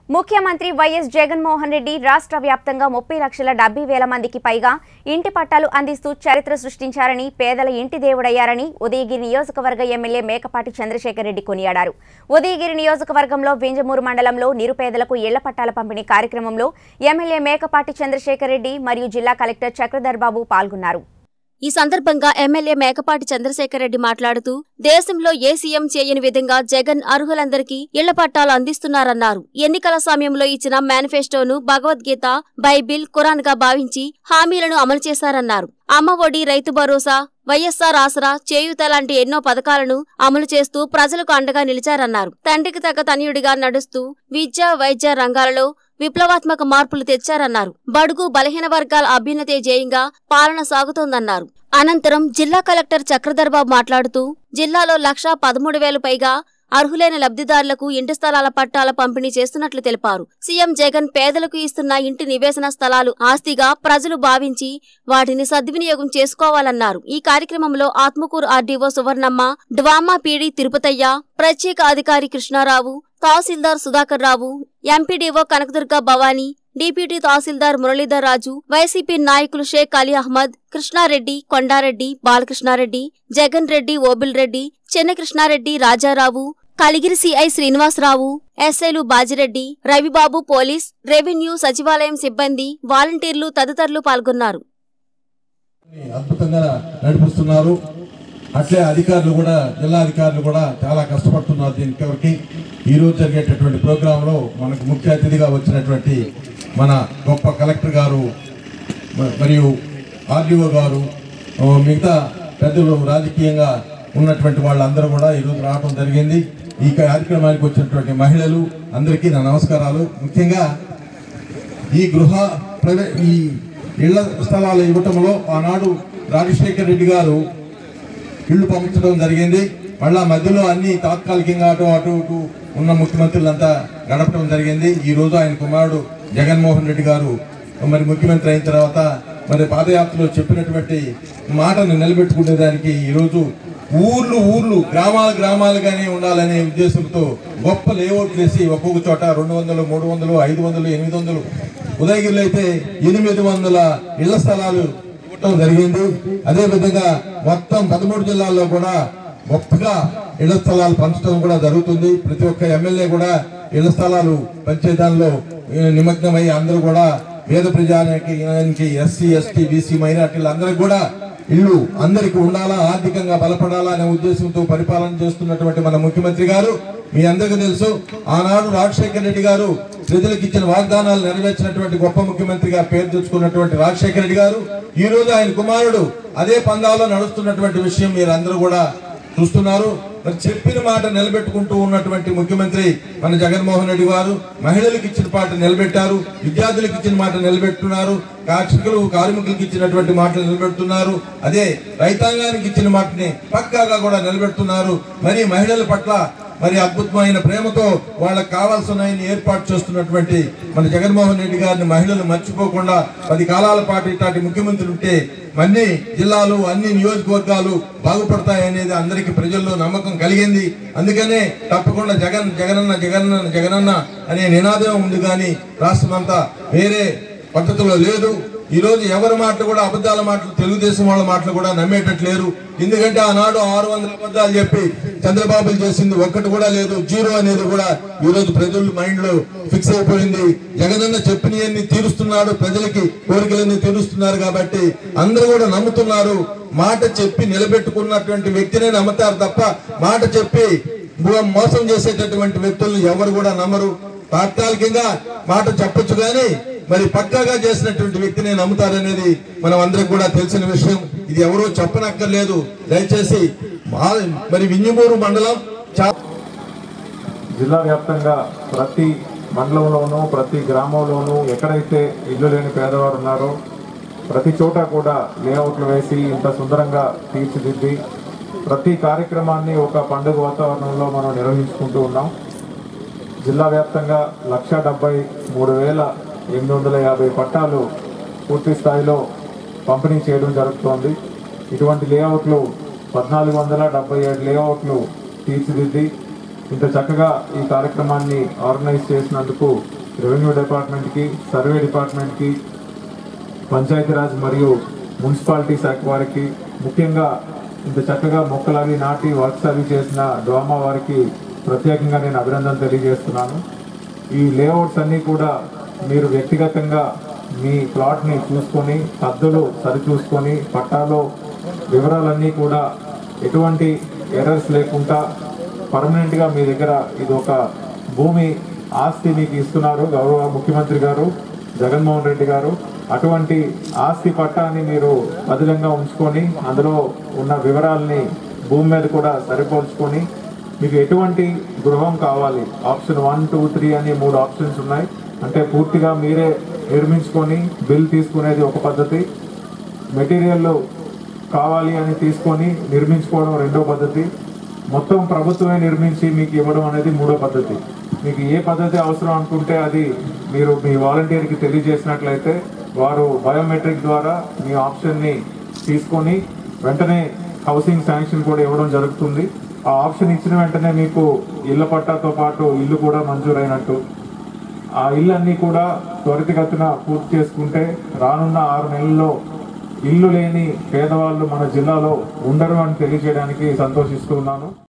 ముఖ్యమంత్రి వైఎస్ జగన్మోహన్ రెడ్డి రాష్ట్ర వ్యాప్తంగా ముప్పై లక్షల డెబ్బై వేల మందికి పైగా ఇంటి పట్టాలు అందిస్తూ చరిత్ర సృష్టించారని పేదల ఇంటి దేవుడయ్యారని ఉదయగిరి నియోజకవర్గ ఎమ్మెల్యే మేకపాటి చంద్రశేఖర్ రెడ్డి కొనియాడారు ఉదయగిరి నియోజకవర్గంలో వింజమూరు మండలంలో నిరుపేదలకు ఇళ్ల పట్టాల పంపిణీ కార్యక్రమంలో ఎమ్మెల్యే మేకపాటి చంద్రశేఖర్ రెడ్డి మరియు జిల్లా కలెక్టర్ చక్రధర్ బాబు పాల్గొన్నారు ఈ సందర్భంగా ఎమ్మెల్యే మేకపాటి చంద్రశేఖర్ రెడ్డి మాట్లాడుతూ దేశంలో ఏ సీఎం చేయని విధంగా జగన్ అర్హులందరికీ ఇళ్ల పట్టాలు అందిస్తున్నారన్నారు ఎన్నికల సమయంలో ఇచ్చిన మేనిఫెస్టోను భగవద్గీత బైబిల్ ఖురాన్ గా భావించి హామీలను అమలు చేశారన్నారు అమ్మ ఒడి రైతు భరోసా వైఎస్ఆర్ ఆసరా చేయూత లాంటి ఎన్నో పథకాలను అమలు చేస్తూ ప్రజలకు అండగా నిలిచారన్నారు తండ్రికి తగ్గ తనయుడిగా నడుస్తూ విద్య వైద్య రంగాలలో విప్లవాత్మక మార్పులు తెచ్చారన్నారు బడుగు బలహీన వర్గాల అభ్యున్నతే ధ్యేయంగా పాలన సాగుతోందన్నారు అనంతరం జిల్లా కలెక్టర్ చక్రధర్బాబు మాట్లాడుతూ జిల్లాలో లక్షా పదమూడు వేలు పైగా అర్హులైన లబ్ధిదారులకు ఇంటి స్థలాల పట్టాల పంపిణీ చేస్తున్నట్లు తెలిపారు సీఎం జగన్ పేదలకు ఇస్తున్న ఇంటి నివేశన స్థలాలు ఆస్తిగా ప్రజలు భావించి వాటిని సద్వినియోగం చేసుకోవాలన్నారు ఈ కార్యక్రమంలో Atmakur RDO Suvarnamma DWAMA PD Tirupathaiah ప్రత్యేక అధికారి Krishnarao tahsildar Sudhakar Rao MPDO Kanakadurga Bhavani deputy tahsildar Muralidhar Raju YCP నాయకులు షేక్ అలీ అహ్మద్ కృష్ణారెడ్డి కొండారెడ్డి బాలకృష్ణారెడ్డి జగన్ రెడ్డి ఓబిల్ రెడ్డి చెన్నకృష్ణారెడ్డి రాజారావు కలిగిరి సిఐ శ్రీనివాసరావు ఎస్ఐలు బాజిరెడ్డి రవిబాబు పోలీస్ రెవెన్యూ సచివాలయం సిబ్బంది వాలంటీర్లు తదితరులు పాల్గొన్నారు అద్భుతంగా నడిపిస్తున్నారు అట్లే అధికారులు కూడా జిల్లా అధికారులు కూడా చాలా కష్టపడుతున్నారు దీనికి వరకు ఈ రోజు జరిగేటటువంటి ప్రోగ్రాంలో మనకు ముఖ్య అతిథిగా వచ్చినటువంటి మన గొప్ప కలెక్టర్ గారు మ- మరియు ఆర్డీఓ గారు ఆ, మిగతా పెద్దలు రాజకీయంగా ఉన్నటువంటి వాళ్ళందరూ కూడా ఈరోజు రావడం జరిగింది ఈ కార్యక్రమానికి వచ్చినటువంటి మహిళలు అందరికీ నా నమస్కారాలు ముఖ్యంగా ఈ గృహ ప్రవే ఈ ఇళ్ల స్థలాలు ఇవ్వటంలో ఆనాడు రాజశేఖర్ రెడ్డి గారు ఇళ్ళు పంపించడం జరిగింది మళ్ళా మధ్యలో అన్ని తాత్కాలికంగా అటు అటు ఇటు ఉన్న ముఖ్యమంత్రులంతా గడపడం జరిగింది ఈ రోజు ఆయన కుమారుడు జగన్మోహన్ రెడ్డి గారు మరి ముఖ్యమంత్రి అయిన తర్వాత మరి పాదయాత్రలో చెప్పినటువంటి మాటను నిలబెట్టుకునేదానికి ఈరోజు ఊర్లు ఊర్లు గ్రామాలు గ్రామాలుగానే ఉండాలనే ఉద్దేశంతో గొప్ప లేఅవుట్లు వేసి ఒక్కొక్క చోట రెండు వందలు మూడు వందలు ఐదు వందలు ఎనిమిది వందలు ఉదయగిరిలో అయితే ఎనిమిది వందల ఇళ్ల స్థలాలు ఇవ్వటం జరిగింది అదే విధంగా మొత్తం పదమూడు జిల్లాల్లో కూడా గొప్పగా ఇళ్ల స్థలాలు పంచడం కూడా జరుగుతుంది ప్రతి ఒక్క ఎమ్మెల్యే కూడా ఇళ్ల స్థలాలు పంచే దానిలో ఏ, నిమగ్నమై అందరూ కూడా పేద ప్రజానికి ఎస్సీ ఎస్టీ బీసీ మైనార్టీలు అందరికి కూడా ఇల్లు అందరికి ఉండాలా ఆర్థికంగా బలపడాలా అనే ఉద్దేశంతో పరిపాలన చేస్తున్నటువంటి మన ముఖ్యమంత్రి గారు మీ అందరికీ తెలుసు ఆనాడు రాజశేఖర రెడ్డి గారు ప్రజలకు ఇచ్చిన వాగ్దానాలు నెరవేర్చినటువంటి గొప్ప ముఖ్యమంత్రిగా పేరు తెచ్చుకున్నటువంటి రాజశేఖర రెడ్డి గారు ఈ రోజు ఆయన కుమారుడు అదే పందాలో నడుస్తున్నటువంటి విషయం మీరు అందరూ కూడా చూస్తున్నారు మరి చెప్పిన మాట నిలబెట్టుకుంటూ ఉన్నటువంటి ముఖ్యమంత్రి మన జగన్మోహన్ రెడ్డి గారు మహిళలకు ఇచ్చిన మాట నిలబెట్టారు విద్యార్థులకు ఇచ్చిన మాట నిలబెట్టున్నారు కార్మికులు కార్మికులకు ఇచ్చినటువంటి మాటలు నిలబెడుతున్నారు అదే రైతాంగానికి ఇచ్చిన మాటని పక్కాగా కూడా నిలబెడుతున్నారు మరి మహిళల పట్ల మరి అద్భుతమైన ప్రేమతో వాళ్ళకి కావాల్సిన ఏర్పాటు చేస్తున్నటువంటి మన జగన్మోహన్ రెడ్డి గారిని మహిళలు మర్చిపోకుండా పది కాలాల పాటు ఇట్లాంటి ముఖ్యమంత్రి ఉంటే అన్ని జిల్లాలు అన్ని నియోజకవర్గాలు బాగుపడతాయనేది అందరికీ ప్రజల్లో నమ్మకం కలిగింది అందుకనే తప్పకుండా జగన్ జగనన్న జగనన్న జగనన్న అనే నినాదం ఉంది కానీ రాష్ట్రమంతా వేరే పద్ధతిలో లేదు ఈ రోజు ఎవరి మాటలు కూడా అబద్ధాల మాటలు తెలుగుదేశం వాళ్ళ మాటలు కూడా నమ్మేటట్లేరు ఎందుకంటే ఆనాడు ఆరు వందల అబద్ధాలు చెప్పి చంద్రబాబు చేసింది ఒక్కటి కూడా లేదు జీరో అనేది కూడా ఈ రోజు ప్రజల మైండ్ లో ఫిక్స్ అయిపోయింది జగనన్న చెప్పినవన్నీ తీరుస్తున్నాడు ప్రజలకి కోరికలన్నీ తీరుస్తున్నారు కాబట్టి అందరూ కూడా నమ్ముతున్నారు మాట చెప్పి నిలబెట్టుకున్నటువంటి వ్యక్తినే నమ్ముతారు తప్ప మాట చెప్పి మో- మోసం చేసేటటువంటి వ్యక్తులను ఎవరు కూడా నమ్మరు తాత్కాలికంగా మాట చెప్పొచ్చు కానీ మరి పక్కాగా చేసినటువంటి వ్యక్తిని నమ్ముతారనేది మనం అందరికి కూడా తెలిసిన విషయం ఇది ఎవరో చెప్పనక్కర్లేదు దయచేసి మా- మరి వింజమూరు మండలం చా జిల్లా వ్యాప్తంగా ప్రతి మండలంలోనూ ప్రతి గ్రామంలోనూ ఎక్కడైతే ఇల్లు లేని పేదవారు ఉన్నారో ప్రతి చోట కూడా లేఅవుట్లు వేసి ఇంత సుందరంగా తీర్చిదిద్ది ప్రతి కార్యక్రమాన్ని ఒక పండుగ వాతావరణంలో మనం నిర్వహించుకుంటూ ఉన్నాం జిల్లా వ్యాప్తంగా లక్ష డెబ్బై మూడు వేల ఎనిమిది వందల యాభై పట్టాలు పూర్తి స్థాయిలో పంపిణీ చేయడం జరుగుతోంది ఇటువంటి లేఅవుట్లు పద్నాలుగు వందల డెబ్బై ఏడు లేఅవుట్లు తీర్చిదిద్ది ఇంత చక్కగా ఈ కార్యక్రమాన్ని ఆర్గనైజ్ చేసినందుకు రెవెన్యూ డిపార్ట్మెంట్కి సర్వే డిపార్ట్మెంట్కి పంచాయతీరాజ్ మరియు మున్సిపాలిటీ శాఖ వారికి ముఖ్యంగా ఇంత చక్కగా మొక్కలు అవి నాటి వర్క్స్ అవి చేసిన డ్రామా వారికి ప్రత్యేకంగా నేను అభినందన తెలియజేస్తున్నాను ఈ లేఅవుట్స్ అన్నీ కూడా మీరు వ్యక్తిగతంగా మీ ప్లాట్ని చూసుకొని హద్దులు సరిచూసుకొని పట్టాలో వివరాలన్నీ కూడా ఎటువంటి ఎర్రర్స్ లేకుండా పర్మనెంట్గా మీ దగ్గర ఇది ఒక భూమి ఆస్తి మీకు ఇస్తున్నారు గౌరవ ముఖ్యమంత్రి గారు జగన్మోహన్ రెడ్డి గారు అటువంటి ఆస్తి పట్టాన్ని మీరు పదిలంగా ఉంచుకొని అందులో ఉన్న వివరాల్ని భూమి మీద కూడా సరిపోల్చుకొని మీకు ఎటువంటి గృహం కావాలి ఆప్షన్ వన్ టూ త్రీ అని మూడు ఆప్షన్స్ ఉన్నాయి అంటే పూర్తిగా మీరే నిర్మించుకొని బిల్ తీసుకునేది ఒక పద్ధతి మెటీరియల్ కావాలి అని తీసుకొని నిర్మించుకోవడం రెండో పద్ధతి మొత్తం ప్రభుత్వమే నిర్మించి మీకు ఇవ్వడం అనేది మూడో పద్ధతి మీకు ఏ పద్ధతి అవసరం అనుకుంటే అది మీరు మీ వాలంటీర్కి తెలియజేసినట్లయితే వారు బయోమెట్రిక్ ద్వారా మీ ఆప్షన్ని తీసుకొని వెంటనే హౌసింగ్ శాంక్షన్ కూడా ఇవ్వడం జరుగుతుంది ఆ ఆప్షన్ ఇచ్చిన వెంటనే మీకు ఇళ్ల పట్టాతో పాటు ఇల్లు కూడా మంజూరైనట్టు ఆ ఇల్లు అన్నీ కూడా త్వరితగతిన పూర్తి చేసుకుంటే రానున్న ఆరు నెలల్లో ఇల్లు లేని పేదవాళ్ళు మన జిల్లాలో ఉండరు అని తెలియజేయడానికి సంతోషిస్తున్నాను